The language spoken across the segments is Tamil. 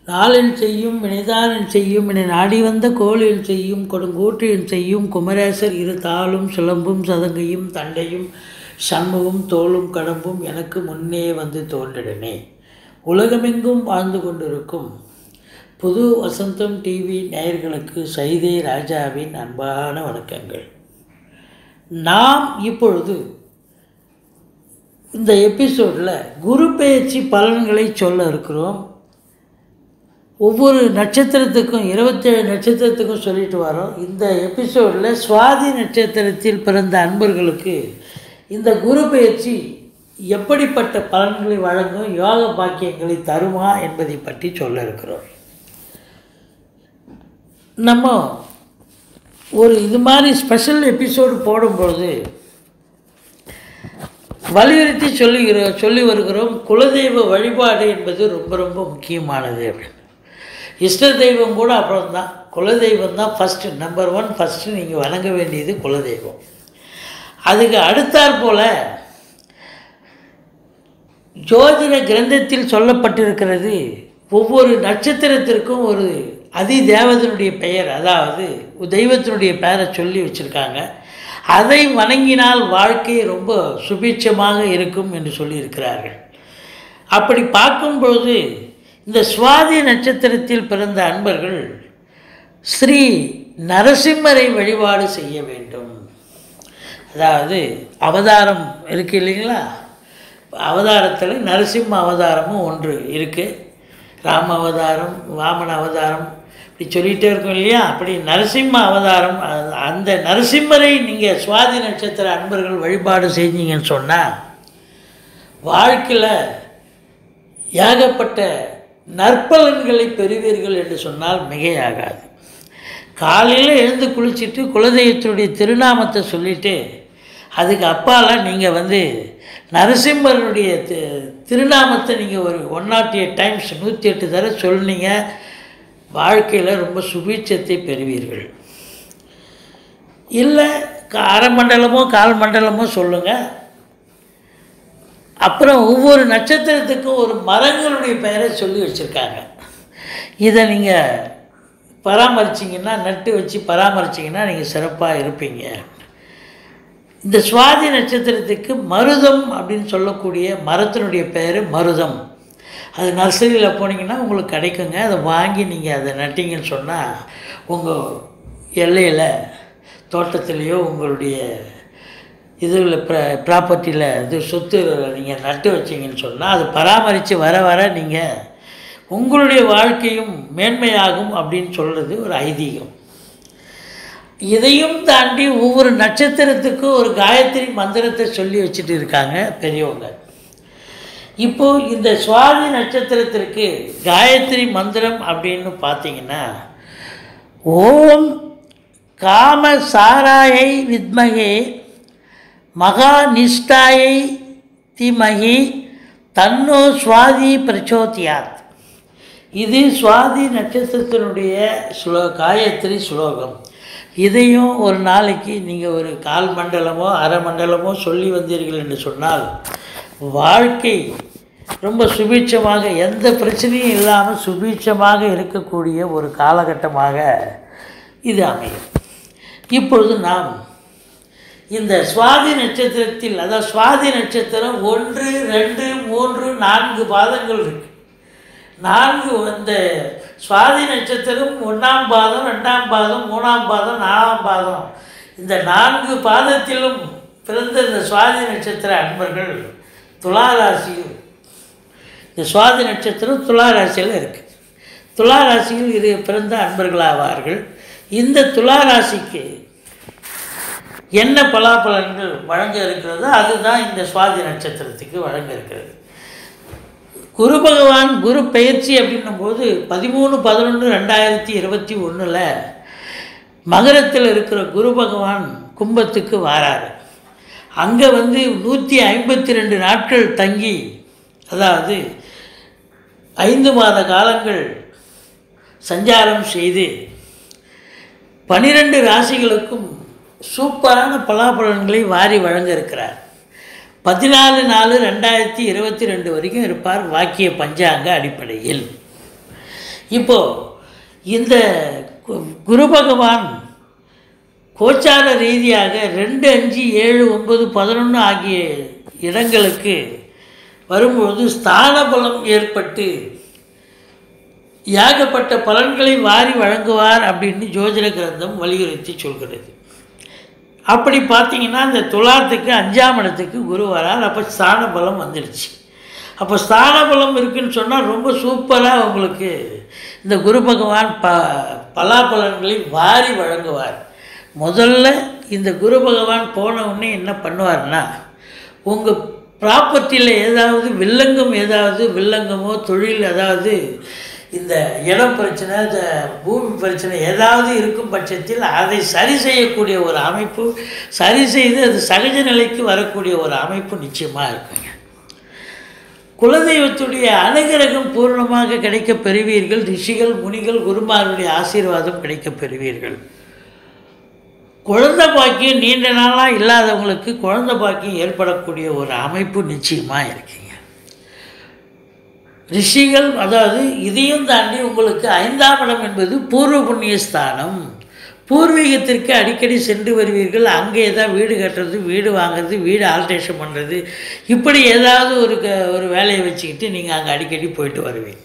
நாளில் செய்யும் வினைதானில் செய்யும் என நாடி வந்த கோளில் செய்யும் கொடுங்கூற்றில் செய்யும் குமரேசர் இரு தாளும் சிலம்பும் சதங்கையும் தண்டையும் சண்முகம் தோளும் கடம்பும் எனக்கு முன்னே வந்து தோன்றிடனே உலகமெங்கும் வாழ்ந்து கொண்டிருக்கும் புது வசந்தம் டிவி நேயர்களுக்கு சைதே ராஜாவின் அன்பான வணக்கங்கள் நாம் இப்பொழுது இந்த எபிசோடில் குரு பெயர்ச்சி பலன்களை சொல்ல இருக்கிறோம் ஒவ்வொரு நட்சத்திரத்துக்கும் இருபத்தேழு நட்சத்திரத்துக்கும் சொல்லிட்டு வரோம் இந்த எபிசோடில் சுவாதி நட்சத்திரத்தில் பிறந்த அன்பர்களுக்கு இந்த குரு பெயர்ச்சி எப்படிப்பட்ட பலன்களை வழங்கும் யோக பாக்கியங்களை தருமா என்பதை பற்றி சொல்ல இருக்கிறோம் நம்ம ஒரு இது மாதிரி ஸ்பெஷல் எபிசோடு போடும்பொழுது வலியுறுத்தி சொல்லுகிற சொல்லி வருகிறோம் குலதெய்வ வழிபாடு என்பது ரொம்ப ரொம்ப முக்கியமானது அப்படின்னு இஷ்ட தெய்வம் கூட அப்புறம் தான் குலதெய்வம் தான் ஃபஸ்ட்டு நம்பர் ஒன் ஃபஸ்ட்டு நீங்கள் வணங்க வேண்டியது குலதெய்வம் அதுக்கு அடுத்தாற் போல் ஜோதிட கிரந்தத்தில் சொல்லப்பட்டிருக்கிறது ஒவ்வொரு நட்சத்திரத்திற்கும் ஒரு அதி தேவதனுடைய பெயர் அதாவது தெய்வத்தினுடைய பெயரை சொல்லி வச்சுருக்காங்க அதை வணங்கினால் வாழ்க்கை ரொம்ப சுபீட்சமாக இருக்கும் என்று சொல்லியிருக்கிறார்கள் அப்படி பார்க்கும் பொழுது இந்த சுவாதி நட்சத்திரத்தில் பிறந்த அன்பர்கள் ஸ்ரீ நரசிம்மரை வழிபாடு செய்ய வேண்டும் அதாவது அவதாரம் இருக்குது இல்லைங்களா அவதாரத்தில் நரசிம்ம அவதாரமும் ஒன்று இருக்குது ராம அவதாரம் வாமன அவதாரம் இப்படி சொல்லிகிட்டே இருக்கும் இல்லையா அப்படி நரசிம்ம அவதாரம் அந்த நரசிம்மரை நீங்கள் சுவாதி நட்சத்திர அன்பர்கள் வழிபாடு செஞ்சீங்கன்னு சொன்னால் வாழ்க்கையில் ஏகப்பட்ட நற்பலன்களை பெறுவீர்கள் என்று சொன்னால் மிகையாகாது காலையில் எழுந்து குளிச்சுட்டு குலதெய்வத்தினுடைய திருநாமத்தை சொல்லிவிட்டு அதுக்கு அப்பால் நீங்கள் வந்து நரசிம்மருடைய தி திருநாமத்தை நீங்கள் ஒரு ஒன் நாட் எயிட் டைம்ஸ் நூற்றி எட்டு தடவை சொன்னீங்க வாழ்க்கையில் ரொம்ப சுபீட்சத்தை பெறுவீர்கள் இல்லை அரை மண்டலமோ கால் மண்டலமோ சொல்லுங்கள் அப்புறம் ஒவ்வொரு நட்சத்திரத்துக்கும் ஒரு மரங்களுடைய பெயரை சொல்லி வச்சுருக்காங்க இதை நீங்கள் பராமரிச்சிங்கன்னா நட்டு வச்சு பராமரிச்சிங்கன்னா நீங்கள் சிறப்பாக இருப்பீங்க இந்த சுவாதி நட்சத்திரத்துக்கு மருதம் அப்படின்னு சொல்லக்கூடிய மரத்தினுடைய பேர் மருதம் அது நர்சரியில் போனீங்கன்னா உங்களுக்கு கிடைக்குங்க அதை வாங்கி நீங்கள் அதை நட்டிங்கன்னு சொன்னால் உங்கள் எல்லையில் தோட்டத்துலேயோ உங்களுடைய இதில் ப்ர ப்ராப்பர்ட்டியில் இது சொத்து நீங்கள் நட்டு வச்சிங்கன்னு சொன்னால் அது பராமரித்து வர வர நீங்கள் உங்களுடைய வாழ்க்கையும் மேன்மையாகும் அப்படின்னு சொல்கிறது ஒரு ஐதீகம் இதையும் தாண்டி ஒவ்வொரு நட்சத்திரத்துக்கும் ஒரு காயத்ரி மந்திரத்தை சொல்லி வச்சுட்டு இருக்காங்க பெரியவங்க இப்போது இந்த சுவாதி நட்சத்திரத்திற்கு காயத்ரி மந்திரம் அப்படின்னு பார்த்தீங்கன்னா ஓம் காம சாராயை வித்மகே மகா நிஷ்டாயை தீமகி தன்னோ சுவாதி பிரச்சோதியாத் இது சுவாதி நட்சத்திரத்தினுடைய ஸ்லோ காயத்ரி ஸ்லோகம் இதையும் ஒரு நாளைக்கு நீங்கள் ஒரு கால் மண்டலமோ அரை மண்டலமோ சொல்லி வந்தீர்கள் என்று சொன்னால் வாழ்க்கை ரொம்ப சுபீட்சமாக எந்த பிரச்சனையும் இல்லாமல் சுபீட்சமாக இருக்கக்கூடிய ஒரு காலகட்டமாக இது அமையும் இப்பொழுது நாம் இந்த சுவாதி நட்சத்திரத்தில் அதாவது சுவாதி நட்சத்திரம் ஒன்று ரெண்டு மூன்று நான்கு பாதங்கள் இருக்கு நான்கு இந்த சுவாதி நட்சத்திரம் ஒன்றாம் பாதம் ரெண்டாம் பாதம் மூணாம் பாதம் நாலாம் பாதம் இந்த நான்கு பாதத்திலும் பிறந்த இந்த சுவாதி நட்சத்திர அன்பர்கள் துளாராசியில் இந்த சுவாதி நட்சத்திரம் துளாராசியில் இருக்குது துளாராசியில் இது பிறந்த அன்பர்களாவார்கள் இந்த துளாராசிக்கு என்ன பலாபலன்கள் வழங்க இருக்கிறதோ அதுதான் இந்த சுவாதி நட்சத்திரத்துக்கு வழங்க இருக்கிறது குரு பகவான் குரு பயிற்சி அப்படின்னும் போது பதிமூணு பதினொன்று ரெண்டாயிரத்தி இருபத்தி ஒன்றில் மகரத்தில் இருக்கிற குரு பகவான் கும்பத்துக்கு வாராரு அங்கே வந்து நூற்றி ஐம்பத்தி ரெண்டு நாட்கள் தங்கி அதாவது ஐந்து மாத காலங்கள் சஞ்சாரம் செய்து பனிரெண்டு ராசிகளுக்கும் சூப்பரான பலாபலன்களை வாரி வழங்க இருக்கிறார் பதினாலு நாலு ரெண்டாயிரத்தி இருபத்தி ரெண்டு வரைக்கும் இருப்பார் வாக்கிய பஞ்சாங்க அடிப்படையில் இப்போது இந்த கு- குரு பகவான் கோச்சார ரீதியாக ரெண்டு அஞ்சு ஏழு ஒன்பது பதினொன்று ஆகிய இடங்களுக்கு வரும்பொழுது ஸ்தான பலம் ஏற்பட்டு ஏகப்பட்ட பலன்களை வாரி வழங்குவார் அப்படின்னு ஜோதிட கிரந்தம் வலியுறுத்தி சொல்கிறது அப்படி பார்த்தீங்கன்னா இந்த துலாத்துக்கு அஞ்சாம் இடத்துக்கு குரு வரார் அப்போ ஸ்தான பலம் வந்துடுச்சு அப்போ ஸ்தான பலம் இருக்குன்னு சொன்னால் ரொம்ப சூப்பராக உங்களுக்கு இந்த குரு பகவான் ப பலாபலன்களை வாரி வழங்குவார் முதல்ல இந்த குரு பகவான் போன உடனே என்ன பண்ணுவார்னா உங்கள் ப்ராப்பர்ட்டியில் ஏதாவது வில்லங்கம் ஏதாவது வில்லங்கமோ தொழில் அதாவது இந்த இடம் பிரச்சனை இந்த பூமி பிரச்சனை ஏதாவது இருக்கும் பட்சத்தில் அதை சரி செய்யக்கூடிய ஒரு அமைப்பு சரி செய்து அது சகஜ நிலைக்கு வரக்கூடிய ஒரு அமைப்பு நிச்சயமாக இருக்குங்க குலதெய்வத்துடைய அனுகிரகம் பூர்ணமாக கிடைக்கப் பெறுவீர்கள் ரிஷிகள் முனிகள் குருமாருடைய ஆசீர்வாதம் கிடைக்கப் பெறுவீர்கள் குழந்தை பாக்கியம் நீண்ட நாளாக இல்லாதவங்களுக்கு குழந்தை பாக்கியம் ஏற்படக்கூடிய ஒரு அமைப்பு நிச்சயமாக இருக்குங்க ரிஷிகள் அதாவது இதையும் தாண்டி உங்களுக்கு ஐந்தாம் இடம் என்பது பூர்வ புண்ணிய ஸ்தானம் பூர்வீகத்திற்கு அடிக்கடி சென்று வருவீர்கள் அங்கே தான் வீடு கட்டுறது வீடு வாங்குறது வீடு ஆல்ட்ரேஷன் பண்ணுறது இப்படி ஏதாவது ஒரு க ஒரு வேலையை வச்சுக்கிட்டு நீங்கள் அங்கே அடிக்கடி போயிட்டு வருவீங்க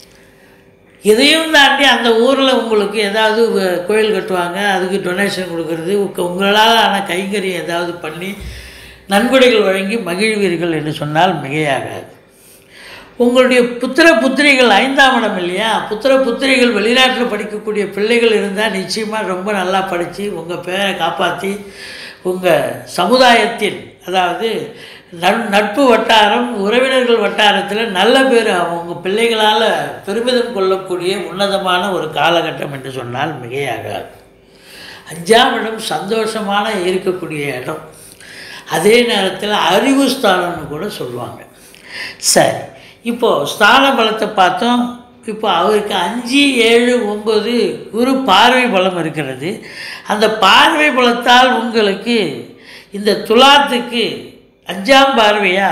இதையும் தாண்டி அந்த ஊரில் உங்களுக்கு ஏதாவது வ- கோயில் கட்டுவாங்க அதுக்கு டொனேஷன் கொடுக்கறது உக்க- உங்களால் ஆன கைங்கரியம் ஏதாவது பண்ணி நன்கொடைகள் வழங்கி மகிழ்வீர்கள் என்று சொன்னால் மிகையாகாது உங்களுடைய புத்திர புத்திரிகள் ஐந்தாம் இடம் இல்லையா புத்திர புத்திரிகள் வெளிநாட்டில் படிக்கக்கூடிய பிள்ளைகள் இருந்தால் நிச்சயமாக ரொம்ப நல்லா படித்து உங்கள் பேரை காப்பாற்றி உங்கள் சமுதாயத்தில் அதாவது நட் நட்பு வட்டாரம் உறவினர்கள் வட்டாரத்தில் நல்ல பேர் அவங்க பிள்ளைகளால் பெருமிதம் கொள்ளக்கூடிய உன்னதமான ஒரு காலகட்டம் என்று சொன்னால் மிகையாகாது அஞ்சாம் இடம் சந்தோஷமான இருக்கக்கூடிய இடம் அதே நேரத்தில் அறிவு ஸ்தானம்னு கூட சொல்லுவாங்க சரி இப்போது ஸ்தான பலத்தை பார்த்தோம் இப்போ அவருக்கு அஞ்சு ஏழு ஒம்பது குரு பார்வை பலம் இருக்கிறது அந்த பார்வை பலத்தால் உங்களுக்கு இந்த துலாத்துக்கு அஞ்சாம் பார்வையா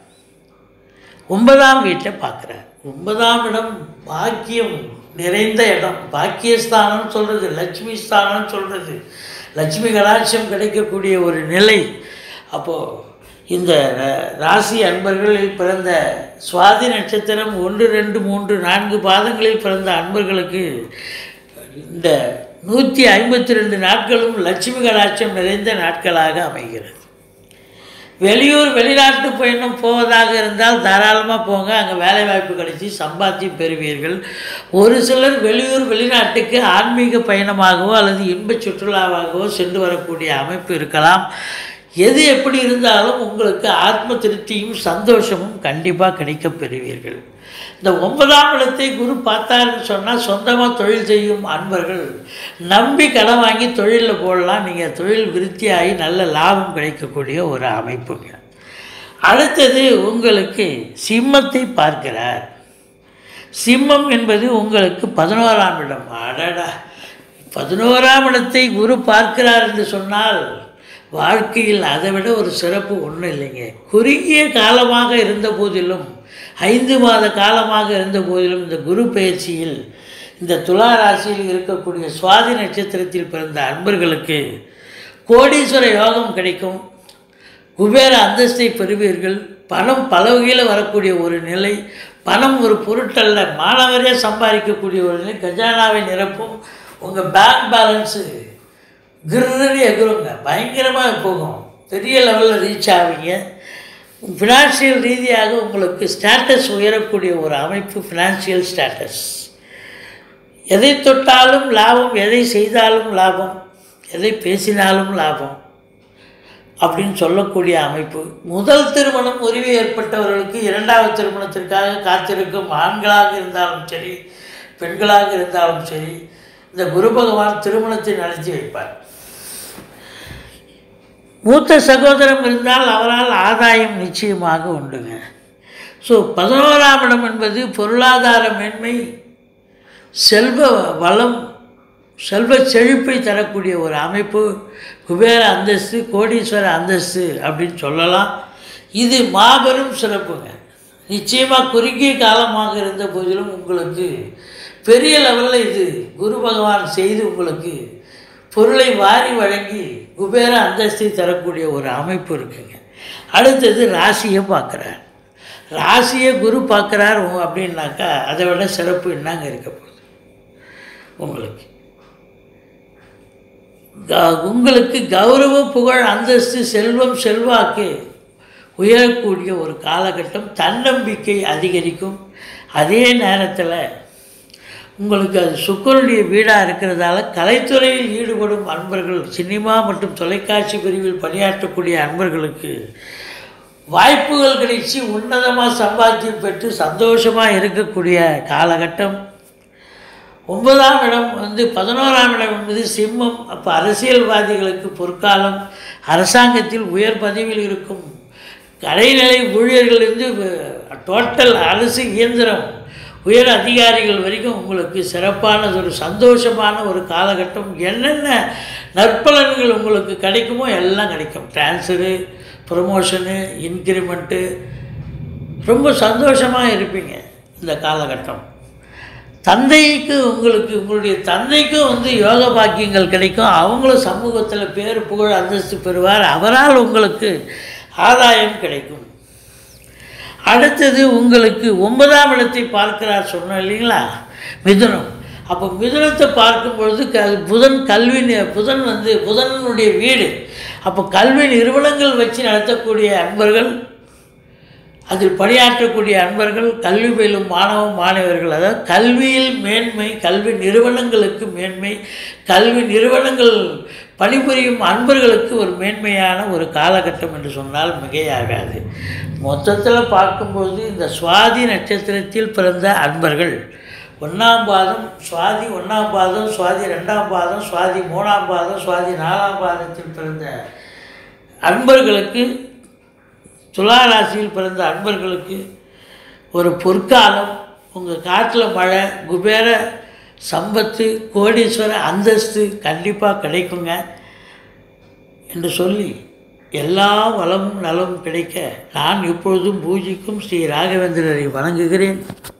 ஒன்பதாம் வீட்டை பார்க்குறார் ஒன்பதாம் இடம் பாக்கியம் நிறைந்த இடம் பாக்கியஸ்தானம் சொல்கிறது லட்சுமி ஸ்தானம் சொல்கிறது லட்சுமி கடாட்சம் கிடைக்கக்கூடிய ஒரு நிலை அப்போது இந்த ர- ராசி அன்பர்களில் பிறந்த சுவாதி நட்சத்திரம் ஒன்று ரெண்டு மூன்று நான்கு பாதங்களில் பிறந்த அன்பர்களுக்கு இந்த நூற்றி ஐம்பத்தி ரெண்டு நாட்களும் லட்சுமி கடாட்சம் நிறைந்த நாட்களாக அமைகிறது வெளியூர் வெளிநாட்டு பயணம் போவதாக இருந்தால் தாராளமாக போங்க அங்கே வேலை வாய்ப்பு கிடைச்சி சம்பாத்தியம் பெறுவீர்கள் ஒரு சிலர் வெளியூர் வெளிநாட்டுக்கு ஆன்மீக பயணமாகவோ அல்லது இன்ப சுற்றுலாவாகவோ சென்று வரக்கூடிய அமைப்பு இருக்கலாம் எது எப்படி இருந்தாலும் உங்களுக்கு ஆத்ம திருப்தியும் சந்தோஷமும் கண்டிப்பாக கிடைக்கப் பெறுவீர்கள் இந்த ஒன்பதாம் இடத்தை குரு பார்த்தாருன்னு சொன்னால் சொந்தமாக தொழில் செய்யும் அன்பர்கள் நம்பி கடன் வாங்கி தொழிலில் போடலாம் நீங்கள் தொழில் விருத்தியாகி நல்ல லாபம் கிடைக்கக்கூடிய ஒரு அமைப்புங்க அடுத்தது உங்களுக்கு சிம்மத்தை பார்க்கிறார் சிம்மம் என்பது உங்களுக்கு பதினோராம் இடம் அடடா பதினோராம் இடத்தை குரு பார்க்கிறார் என்று சொன்னால் வாழ்க்கையில் அதை விட ஒரு சிறப்பு ஒன்றும் இல்லைங்க குறுகிய காலமாக இருந்த போதிலும் ஐந்து மாத காலமாக இருந்த போதிலும் இந்த குரு பயிற்சியில் இந்த துலா ராசியில் இருக்கக்கூடிய சுவாதி நட்சத்திரத்தில் பிறந்த அன்பர்களுக்கு கோடீஸ்வர யோகம் கிடைக்கும் குபேர அந்தஸ்தை பெறுவீர்கள் பணம் பல வகையில் வரக்கூடிய ஒரு நிலை பணம் ஒரு பொருட்டல்ல மாணவரே சம்பாதிக்கக்கூடிய ஒரு நிலை கஜானாவை நிரப்பும் உங்கள் பேங்க் பேலன்ஸு கிர்னு எகுருங்க பயங்கரமாக போகும் பெரிய லெவலில் ரீச் ஆவீங்க ஃபினான்ஷியல் ரீதியாக உங்களுக்கு ஸ்டேட்டஸ் உயரக்கூடிய ஒரு அமைப்பு ஃபினான்ஷியல் ஸ்டேட்டஸ் எதை தொட்டாலும் லாபம் எதை செய்தாலும் லாபம் எதை பேசினாலும் லாபம் அப்படின்னு சொல்லக்கூடிய அமைப்பு முதல் திருமணம் உரிமை ஏற்பட்டவர்களுக்கு இரண்டாவது திருமணத்திற்காக காத்திருக்கும் ஆண்களாக இருந்தாலும் சரி பெண்களாக இருந்தாலும் சரி இந்த குரு பகவான் திருமணத்தை நடத்தி வைப்பார் மூத்த சகோதரம் இருந்தால் அவரால் ஆதாயம் நிச்சயமாக உண்டுங்க ஸோ பதினோராம் இடம் என்பது பொருளாதார மேன்மை செல்வ வளம் செல்வ செழிப்பை தரக்கூடிய ஒரு அமைப்பு குபேர அந்தஸ்து கோடீஸ்வர அந்தஸ்து அப்படின்னு சொல்லலாம் இது மாபெரும் சிறப்புங்க நிச்சயமாக குறுகிய காலமாக இருந்த போதிலும் உங்களுக்கு பெரிய லெவலில் இது குரு பகவான் செய்து உங்களுக்கு பொருளை வாரி வழங்கி குபேர அந்தஸ்தை தரக்கூடிய ஒரு அமைப்பு இருக்குங்க அடுத்தது ராசியை பார்க்குறார் ராசியை குரு பார்க்குறார் அப்படின்னாக்கா அதை விட சிறப்பு என்னங்க இருக்க போகுது உங்களுக்கு க- உங்களுக்கு கௌரவ புகழ் அந்தஸ்து செல்வம் செல்வாக்கு உயரக்கூடிய ஒரு காலகட்டம் தன்னம்பிக்கை அதிகரிக்கும் அதே நேரத்தில் உங்களுக்கு அது சுக்கரனுடைய வீடாக இருக்கிறதால கலைத்துறையில் ஈடுபடும் அன்பர்கள் சினிமா மற்றும் தொலைக்காட்சி பிரிவில் பணியாற்றக்கூடிய அன்பர்களுக்கு வாய்ப்புகள் கிடைச்சி உன்னதமாக சம்பாத்தியம் பெற்று சந்தோஷமாக இருக்கக்கூடிய காலகட்டம் ஒன்பதாம் இடம் வந்து பதினோராம் இடம் என்பது சிம்மம் அப்போ அரசியல்வாதிகளுக்கு பொற்காலம் அரசாங்கத்தில் உயர் பதவியில் இருக்கும் கடைநிலை ஊழியர்களிருந்து டோட்டல் அரசு இயந்திரம் உயர் அதிகாரிகள் வரைக்கும் உங்களுக்கு சிறப்பானது ஒரு சந்தோஷமான ஒரு காலகட்டம் என்னென்ன நற்பலன்கள் உங்களுக்கு கிடைக்குமோ எல்லாம் கிடைக்கும் ட்ரான்ஸ்ஃபரு ப்ரொமோஷனு இன்க்ரிமெண்ட்டு ரொம்ப சந்தோஷமாக இருப்பீங்க இந்த காலகட்டம் தந்தைக்கு உங்களுக்கு உங்களுடைய தந்தைக்கும் வந்து யோக பாக்கியங்கள் கிடைக்கும் அவங்களும் சமூகத்தில் பேர் புகழ் அந்தஸ்து பெறுவார் அவரால் உங்களுக்கு ஆதாயம் கிடைக்கும் அடுத்தது உங்களுக்கு ஒன்பதாம் இடத்தை பார்க்கிறார் சொன்னோம் இல்லைங்களா மிதுனம் அப்போ மிதுனத்தை பார்க்கும் பொழுது க புதன் கல்வி நி- புதன் வந்து புதனுடைய வீடு அப்போ கல்வி நிறுவனங்கள் வச்சு நடத்தக்கூடிய அன்பர்கள் அதில் பணியாற்றக்கூடிய அன்பர்கள் கல்வி பயிலும் மாணவ மாணவர்கள் அதாவது கல்வியில் மேன்மை கல்வி நிறுவனங்களுக்கு மேன்மை கல்வி நிறுவனங்கள் பணிபுரியும் அன்பர்களுக்கு ஒரு மேன்மையான ஒரு காலகட்டம் என்று சொன்னால் மிகையாகாது மொத்தத்தில் பார்க்கும்போது இந்த சுவாதி நட்சத்திரத்தில் பிறந்த அன்பர்கள் ஒன்றாம் பாதம் சுவாதி ஒன்றாம் பாதம் சுவாதி ரெண்டாம் பாதம் சுவாதி மூணாம் பாதம் சுவாதி நாலாம் பாதத்தில் பிறந்த அன்பர்களுக்கு துலா ராசியில் பிறந்த அன்பர்களுக்கு ஒரு பொற்காலம் உங்கள் காட்டில் மழை குபேர சம்பத்து கோடீஸ்வர அந்தஸ்து கண்டிப்பாக கிடைக்குங்க என்று சொல்லி எல்லா வளமும் நலமும் கிடைக்க நான் இப்பொழுதும் பூஜிக்கும் ஸ்ரீ ராகவேந்திரரை வணங்குகிறேன்